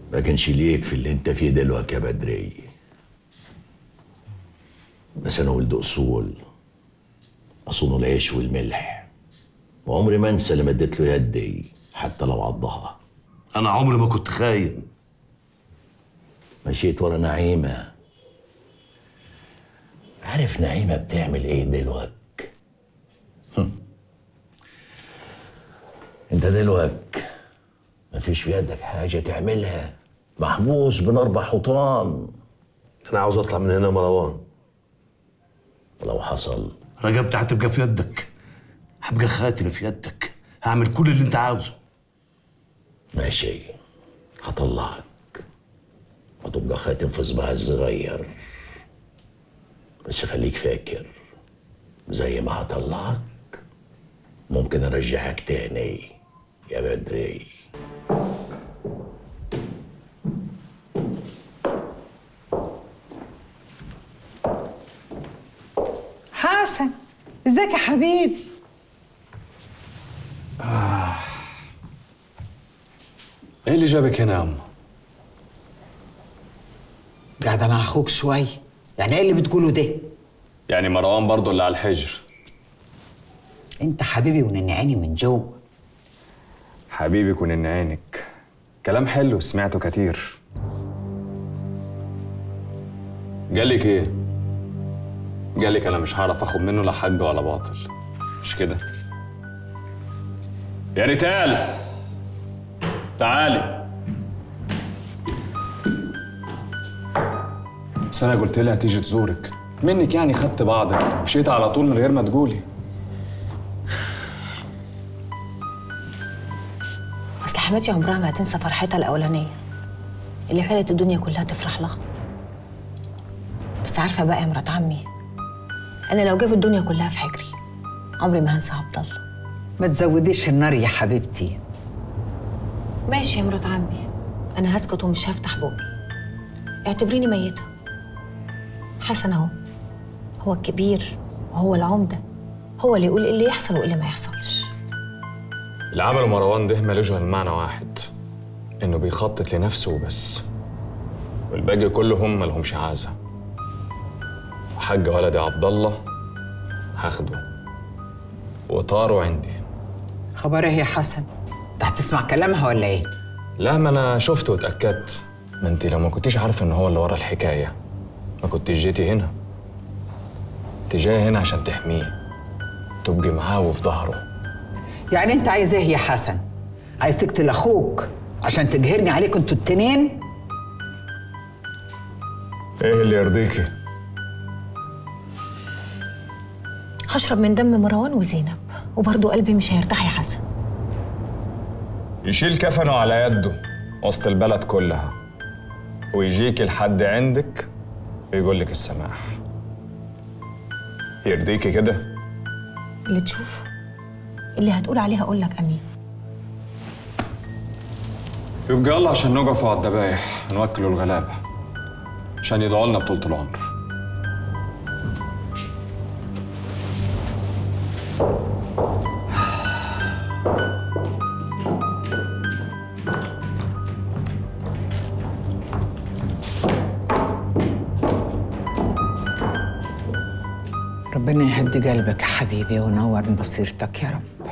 ما كانش ليك في اللي انت فيه دلوقتي يا بدري بس انا ولد اصول اصون العيش والملح وعمري ما انسى لما اديت له يدي حتى لو عضها انا عمري ما كنت خاين مشيت ورا نعيمة عارف نعيمة بتعمل ايه دلوقتي هم. انت دلوقتي مفيش في يدك حاجة تعملها محبوس بين أربع حيطان انا عاوز اطلع من هنا يا مروان ولو حصل رجبت هتبقى في يدك هبقى خاتم في يدك هعمل كل اللي انت عاوزه ماشي هطلعك وتبقى خاتم في صباع الصغير بس خليك فاكر زي ما هطلعك ممكن ارجعك تاني يا بدري حسن ازيك يا حبيبي ايه اللي جابك هنا يا اما؟ قاعدة مع اخوك شوية يعني ايه اللي بتقوله ده يعني مروان برضه اللي على الحجر انت حبيبي وننعيني من جوه حبيبي كون ان عينك كلام حلو سمعته كتير جالك ايه؟ جالك انا مش هعرف اخد منه لا حاج ولا باطل مش كده يا ريتال تعالي بس انا قلت لها تيجي تزورك منك يعني خدت بعضك مشيت على طول من غير ما تقولي اصل حماتي عمرها ما هتنسى فرحتها الاولانيه اللي خلت الدنيا كلها تفرح لها بس عارفه بقى يا مرات عمي انا لو جاب الدنيا كلها في حجري عمري ما هنسى عبد الله ما تزوديش النار يا حبيبتي ماشي يا مرات عمي انا هسكت ومش هفتح بقي اعتبريني ميته حسن اهو هو الكبير وهو العمده هو اللي يقول ايه اللي يحصل وايه اللي ما يحصلش اللي عمله مروان ده ملوش غير معنى واحد انه بيخطط لنفسه وبس والباقي كلهم ملهمش عازة وحاج ولدي عبد الله هاخده وطاره عندي خبر ايه يا حسن انت هتسمع كلامها ولا ايه لا ما انا شفت واتاكدت ما انت لو ما كنتيش عارفه ان هو اللي ورا الحكايه ما كنتش جيتي هنا انت جايه هنا عشان تحميه تبقي معاه وفي ظهره يعني انت عايز ايه يا حسن عايز تقتل اخوك عشان تجهرني عليكم انتوا التنين ايه اللي يرضيكي هشرب من دم مروان وزينب وبرضه قلبي مش هيرتاح يا حسن يشيل كفنه على يده وسط البلد كلها ويجيكي لحد عندك ويقول لك السماح يرضيكي كده اللي تشوفه اللي هتقول عليها اقول لك امين يبقى يلا عشان نقف على الذبايح نوكلوا الغلابة عشان يدعوا لنا بطولة العمر ربنا يهدي قلبك يا حبيبي وينور بصيرتك يا رب